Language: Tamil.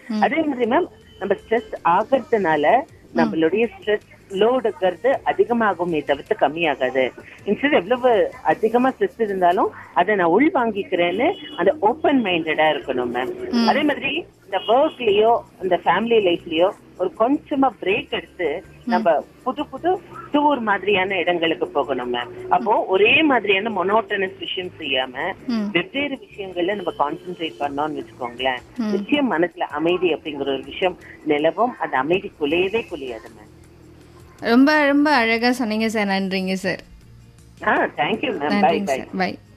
அதே மாதிரி மேம் நம்ம ஸ்ட்ரெஸ் ஆகிறதுனால நம்மளுடைய ஸ்ட்ரெஸ் லோடுங்கிறது அதிகமாகுமே தவிர்த்து கம்மியாகாது இன்ஸ்டெட் எவ்வளவு அதிகமா ஸ்ட்ரெஸ் இருந்தாலும் அதை நான் உள் வாங்கிக்கிறேன்னு அந்த ஓப்பன் மைண்டடா இருக்கணும் மேம் அதே மாதிரி இந்த ஒர்க்லயோ இந்த ஃபேமிலி லைஃப்லயோ ஒரு கொஞ்சமா பிரேக் எடுத்து நம்ம புது புது டூர் மாதிரியான இடங்களுக்கு போகணும் மேம் அப்போ ஒரே மாதிரியான மொனோட்டனஸ் விஷயம் செய்யாம ம். வெவ்வேறு விஷயங்கள்ல நம்ம கான்சென்ட்ரேட் பண்ணோம்னு வச்சுக்கோங்களேன் நிச்சயம் மனசுல அமைதி அப்படிங்கிற ஒரு விஷயம் நிலவும் அந்த அமைதி குலையவே குலையாது மேம் ரொம்ப ரொம்ப அழகா சொன்னீங்க சார் நன்றிங்க சார் ஆ தேங்க்யூ மேம் பை நன்றிங்க பை சார் பை